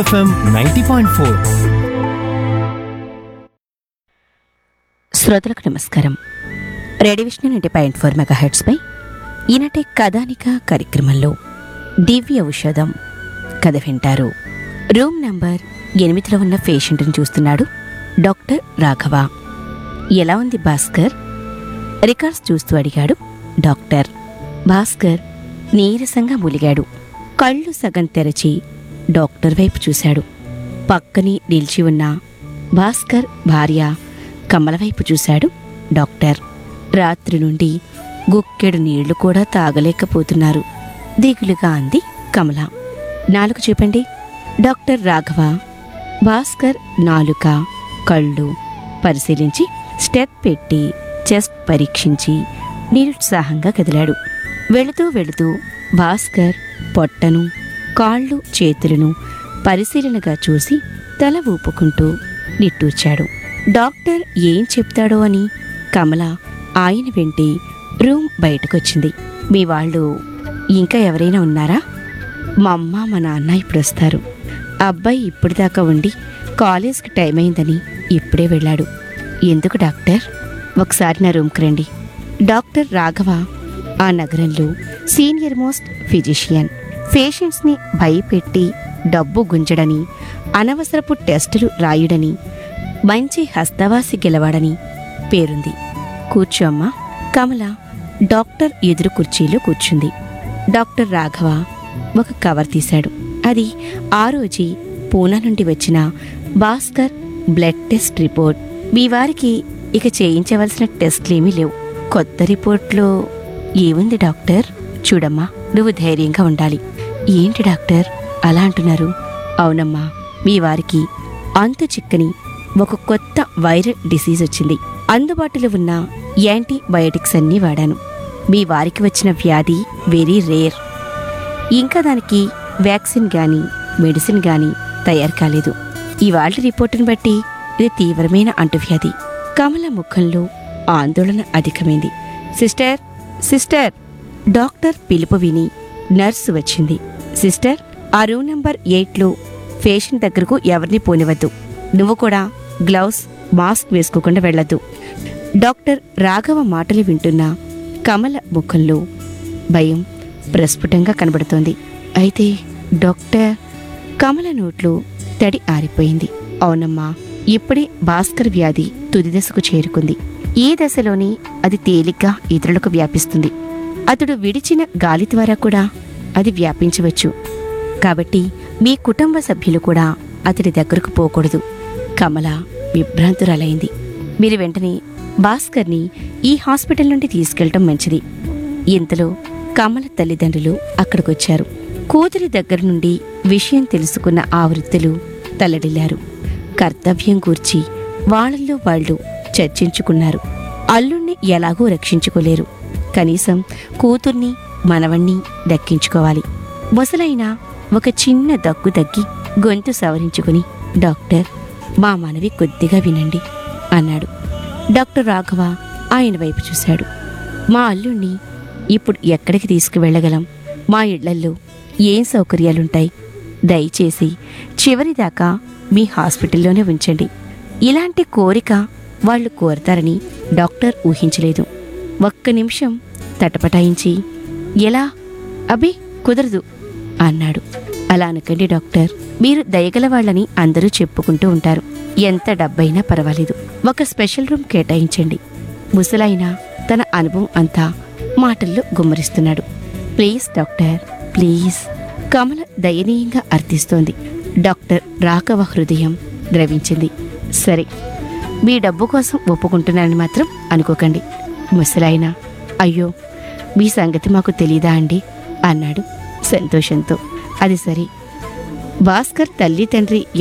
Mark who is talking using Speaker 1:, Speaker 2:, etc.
Speaker 1: FM ninety point four
Speaker 2: శ్రోతలకు నమస్కారం radio Vishnu ninety point four mega హెడ్స్పై ఈనాటి కథానిక కార్యక్రమంలో దివ్య ఔషధం కథ వింటారు రూమ్ నంబర్ ఎనిమిదిలో ఉన్న పేషెంట్ని చూస్తున్నాడు డాక్టర్ రాఘవ ఎలా ఉంది భాస్కర్ రికార్డ్స్ చూస్తూ అడిగాడు డాక్టర్ భాస్కర్ నీరసంగా మూలిగాడు కళ్ళు సగం తెరచి డాక్టర్ వైపు చూశాడు పక్కని నిలిచి ఉన్న భాస్కర్ భార్య కమల వైపు చూశాడు డాక్టర్ రాత్రి నుండి గుక్కెడు నీళ్లు కూడా తాగలేకపోతున్నారు దిగులుగా అంది కమల నాలుగు చూపండి డాక్టర్ రాఘవ భాస్కర్ నాలుక కళ్ళు పరిశీలించి స్టెప్ పెట్టి చెస్ట్ పరీక్షించి నిరుత్సాహంగా కదిలాడు వెళుతూ వెళుతూ భాస్కర్ పొట్టను కాళ్ళు చేతులను పరిశీలనగా చూసి తల ఊపుకుంటూ నిట్టూర్చాడు డాక్టర్ ఏం చెప్తాడో అని కమల ఆయన వెంటి రూమ్ బయటకొచ్చింది మీ వాళ్ళు ఇంకా ఎవరైనా ఉన్నారా మా అమ్మ మా నాన్న ఇప్పుడు వస్తారు అబ్బాయి ఇప్పటిదాకా ఉండి కాలేజ్కి టైం అయిందని ఇప్పుడే వెళ్ళాడు ఎందుకు డాక్టర్ ఒకసారి నా రూమ్కి రండి డాక్టర్ రాఘవ ఆ నగరంలో సీనియర్ మోస్ట్ ఫిజిషియన్ పేషెంట్స్ని భయపెట్టి డబ్బు గుంజడని అనవసరపు టెస్టులు రాయుడని మంచి హస్తవాసి గెలవాడని పేరుంది కూర్చో అమ్మా కమల డాక్టర్ ఎదురు కుర్చీలో కూర్చుంది డాక్టర్ రాఘవ ఒక కవర్ తీశాడు అది ఆ రోజు పూనా నుండి వచ్చిన భాస్కర్ బ్లడ్ టెస్ట్ రిపోర్ట్ మీ వారికి ఇక చేయించవలసిన టెస్ట్లేమీ లేవు కొత్త రిపోర్ట్లో ఏముంది డాక్టర్ చూడమ్మా నువ్వు ధైర్యంగా ఉండాలి ఏంటి డాక్టర్ అలా అంటున్నారు అవునమ్మా మీ వారికి అంతు చిక్కని ఒక కొత్త వైరల్ డిసీజ్ వచ్చింది అందుబాటులో ఉన్న యాంటీబయోటిక్స్ అన్నీ వాడాను మీ వారికి వచ్చిన వ్యాధి వెరీ రేర్ ఇంకా దానికి వ్యాక్సిన్ గాని మెడిసిన్ గాని తయారు కాలేదు ఇవాళ రిపోర్టును బట్టి ఇది తీవ్రమైన అంటువ్యాధి కమల ముఖంలో ఆందోళన అధికమైంది సిస్టర్ సిస్టర్ డాక్టర్ పిలుపు విని నర్సు వచ్చింది సిస్టర్ ఆ రూమ్ నెంబర్ ఎయిట్లో పేషెంట్ దగ్గరకు ఎవరిని పోనివద్దు నువ్వు కూడా గ్లౌస్ మాస్క్ వేసుకోకుండా వెళ్ళొద్దు డాక్టర్ రాఘవ మాటలు వింటున్న కమల ముఖంలో భయం ప్రస్ఫుటంగా కనబడుతోంది అయితే డాక్టర్ కమల నోట్లో తడి ఆరిపోయింది అవునమ్మా ఇప్పుడే భాస్కర్ వ్యాధి తుది దశకు చేరుకుంది ఈ దశలోని అది తేలిగ్గా ఇతరులకు వ్యాపిస్తుంది అతడు విడిచిన గాలి ద్వారా కూడా అది వ్యాపించవచ్చు కాబట్టి మీ కుటుంబ సభ్యులు కూడా అతడి దగ్గరకు పోకూడదు కమల విభ్రాంతురాలైంది మీరు వెంటనే భాస్కర్ని ఈ హాస్పిటల్ నుండి తీసుకెళ్ళటం మంచిది ఇంతలో కమల తల్లిదండ్రులు అక్కడికొచ్చారు కూతురి దగ్గర నుండి విషయం తెలుసుకున్న ఆ వృద్ధులు తల్లడిల్లారు కర్తవ్యం గూర్చి వాళ్ళల్లో వాళ్ళు చర్చించుకున్నారు అల్లుణ్ణి ఎలాగూ రక్షించుకోలేరు కనీసం కూతుర్ని మనవణ్ణి దక్కించుకోవాలి ముసలైన ఒక చిన్న దగ్గు దగ్గి గొంతు సవరించుకుని డాక్టర్ మా మనవి కొద్దిగా వినండి అన్నాడు డాక్టర్ రాఘవ ఆయన వైపు చూశాడు మా అల్లుణ్ణి ఇప్పుడు ఎక్కడికి తీసుకువెళ్ళగలం మా ఇళ్లల్లో ఏం సౌకర్యాలుంటాయి దయచేసి చివరిదాకా మీ హాస్పిటల్లోనే ఉంచండి ఇలాంటి కోరిక వాళ్ళు కోరతారని డాక్టర్ ఊహించలేదు ఒక్క నిమిషం తటపటాయించి ఎలా అబే కుదరదు అన్నాడు అలా అనకండి డాక్టర్ మీరు దయగల వాళ్ళని అందరూ చెప్పుకుంటూ ఉంటారు ఎంత డబ్బైనా పర్వాలేదు ఒక స్పెషల్ రూమ్ కేటాయించండి ముసలైన తన అనుభవం అంతా మాటల్లో గుమ్మరిస్తున్నాడు ప్లీజ్ డాక్టర్ ప్లీజ్ కమల దయనీయంగా అర్థిస్తోంది డాక్టర్ రాఘవ హృదయం ద్రవించింది సరే మీ డబ్బు కోసం ఒప్పుకుంటున్నానని మాత్రం అనుకోకండి ముసలాయన అయ్యో మీ సంగతి మాకు తెలీదా అండి అన్నాడు సంతోషంతో అది సరే భాస్కర్ తల్లి తండ్రి